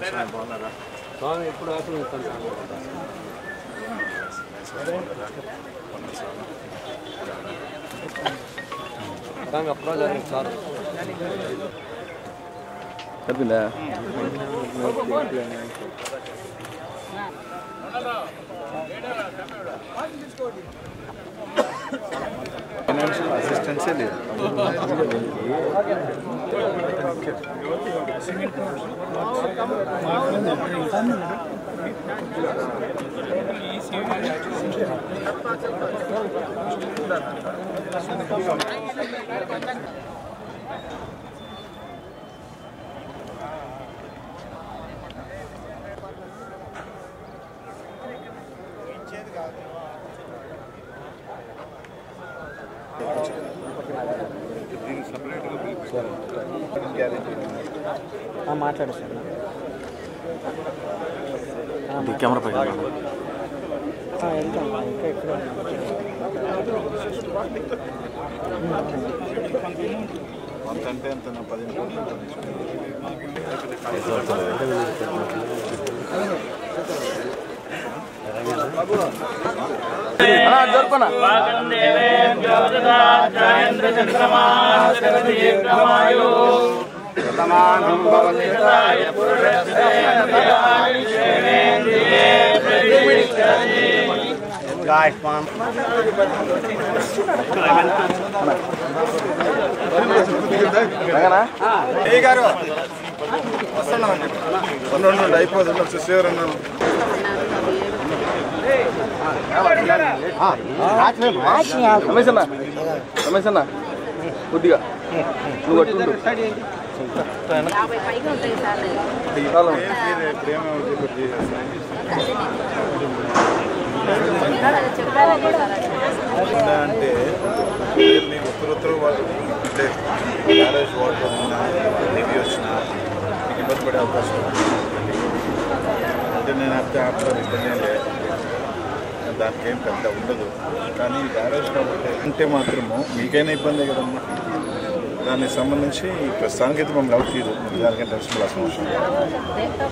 స్వామి ఎప్పుడు ఆకలి ఇస్తుంటాను స్వామి అప్పుడు జరిగింది సార్ చెప్పిందా ఫైనాన్షియల్ అసిస్టెన్సే లేదు మాట్లాడు సార్ కెమెరా పైన వెళ్తాం ఇంకా ఇక్కడ అంత అంటే అంత నా పదిహేను కోట్లు జరుపునా ఏ గారు వస్తున్నామండి ఉండు అయిపోతుంది ఒకసారి సేవర్ అన్నాను రమేష్ అన్న రమేష్ అన్న కొద్దిగా నువ్వు పట్టుండు యాభై పైగా ఉంటాయి సార్ చాలా ప్రేమ ఒకటి చేసేస్తాను చెప్పాలని సార్ ఎలా అంటే మీరు మీకు ఉత్తరోత్తర వాళ్ళు అంటే మ్యారేజ్ వాటర్ ఉన్నా రివ్యూ వచ్చినా మీకు ఇబ్బంది పడే అవకాశం ఉంది. అంటే నేను అర్థం ఆపుతాను ఇబ్బంది ఏం లేదు దానికి ఏం పెద్ద ఉండదు కానీ మ్యారేజ్ కాబట్టి అంటే మాత్రము మీకైనా ఇబ్బందే కదమ్మా దానికి సంబంధించి ప్రస్తుతానికి అయితే మమ్మల్ని ఎవరు తీరు దానికంటే టెన్షన్ పడాల్సిన అవసరం లేదు.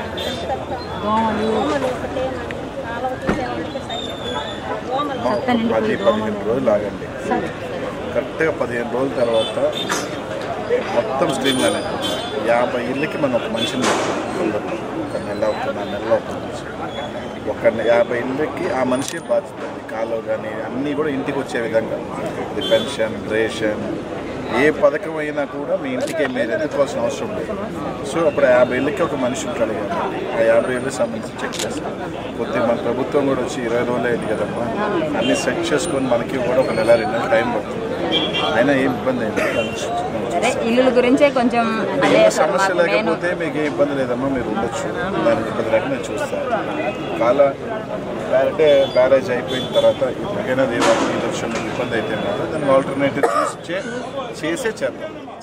దోమలు ఒకటే కాలువ తీసేయాలంటే దోమలు మా ఒక పది పదిహేను రోజులు ఆగండి కరెక్ట్గా పదిహేను రోజుల తర్వాత మొత్తం స్ట్రీమ్ లైన్ అయిపోతుంది యాభై ఇళ్ళకి మనం ఒక మనిషిని పెట్టుకుంటాం. ఒక నెల ఒక నెల ఒక మనిషి ఒక నె- యాభై ఇళ్ళకి ఆ మనిషి బాధ్యత అది కాలువ కానీ అన్నీ కూడా ఇంటికి వచ్చే విధంగా ఇది పెన్షన్ రేషన్ ఏ పథకం అయినా కూడా మీ ఇంటికి మీరు ఎదుర్కోవాల్సిన అవసరం లేదు సో అప్పుడు ఆ యాభై ఇళ్ళకి ఒక మనిషి ఉంటాడు కాబట్టి ఆ యాభై ఇళ్ళకి సంబంధించి చెక్ చేస్తాం కొద్దిగా మన ప్రభుత్వం కూడా వచ్చి ఇరవై రోజులు అయింది కదమ్మా అన్ని సెట్ చేసుకొని మనకి కూడా ఒక నెల రెండు నెలలు టైం పడుతుంది అయినా ఏం ఇబ్బంది అయింది దాన్ని చూస్తున్నాం. అదే ఇల్లుల గురించే కొంచెం అదే ఏం సార్ సమస్య మాకు మెయిన్ లేకపోతే మీకు ఏ ఇబ్బంది లేదమ్మా మీరు ఉండొచ్చు దానికి ఇబ్బంది లేకుండా నేను చూస్తాను కాల అంటే బ్యారేజ్ అయిపోయిన తర్వాత ఇప్పటికైనా దేవాలయం నీళ్ళు వచ్చి మీకు ఇబ్బంది అయితే మాత్రం దానికి ఆల్టర్నేటివ్ చేసే చేసే చేద్దాం